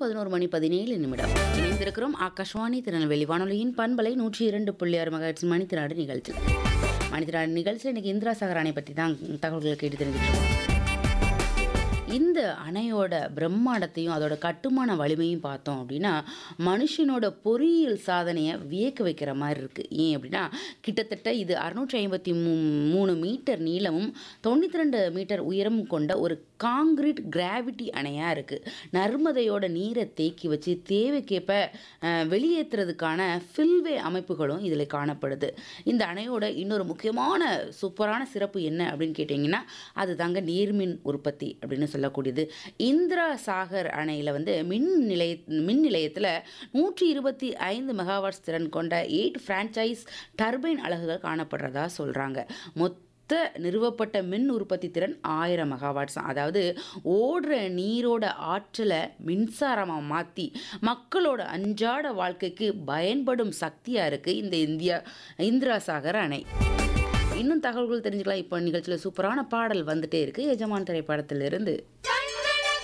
பதினோரு மணி பதினேழு நிமிடம் இணைந்திருக்கிறோம் ஆகாஷ்வாணி திருநெல்வேலி வானொலியின் பண்பலை நூற்றி இரண்டு புள்ளி ஆறு மகாட்சி மணித்திராடு நிகழ்ச்சியில் மணித்திராடு நிகழ்ச்சியில் இன்னைக்கு இந்திரா சாகர் அணை பற்றி தான் தகவல்களை கேட்டு தெரிஞ்சுட்டு இந்த அணையோட பிரம்மாண்டத்தையும் அதோட கட்டுமான வலிமையும் பார்த்தோம் அப்படின்னா மனுஷனோட பொறியியல் சாதனையை வியக்க வைக்கிற மாதிரி இருக்குது ஏன் அப்படின்னா கிட்டத்தட்ட இது அறுநூற்றி ஐம்பத்தி மூ மூணு மீட்டர் நீளமும் தொண்ணூற்றி ரெண்டு மீட்டர் உயரமும் கொண்ட ஒரு காங்கிரீட் கிராவிட்டி அணையாக இருக்குது நர்மதையோட நீரை தேக்கி வச்சு தேவைக்கேற்ப அஹ், வெளியேற்றுறதுக்கான ஃபில்வே அமைப்புகளும் இதில் காணப்படுது இந்த அணையோட இன்னொரு முக்கியமான சூப்பரான சிறப்பு என்ன அப்படின்னு கேட்டிங்கன்னா அது தாங்க நீர்மின் உற்பத்தி அப்படின்னு சொல்லக்கூடியது இந்திரா சாகர் அணையில் வந்து மின் நிலைய மின் நிலையத்தில் நூற்றி இருபத்தி ஐந்து மெகாவாட்ஸ் திறன் கொண்ட எயிட் ஃப்ரான்ச்சைஸ் டர்பைன் அலகுகள் காணப்படுறதா சொல்கிறாங்க மொத்த நிறுவப்பட்ட மின் உற்பத்தி திறன் ஆயிரம் மெகாவாட்ஸ் தான். அதாவது ஓடுற நீரோட ஆற்றலை மின்சாரமாக மாற்றி மக்களோட அன்றாட வாழ்க்கைக்கு பயன்படும் சக்தியாக இருக்குது இந்த இந்தியா இந்திரா சாகர் அணை இன்னும் தகவல்கள் தெரிஞ்சுக்கலாம் இப்போ நிகழ்ச்சியில் சூப்பரான பாடல் வந்துட்டே இருக்கு எஜமான் திரைப்படத்திலிருந்து Dun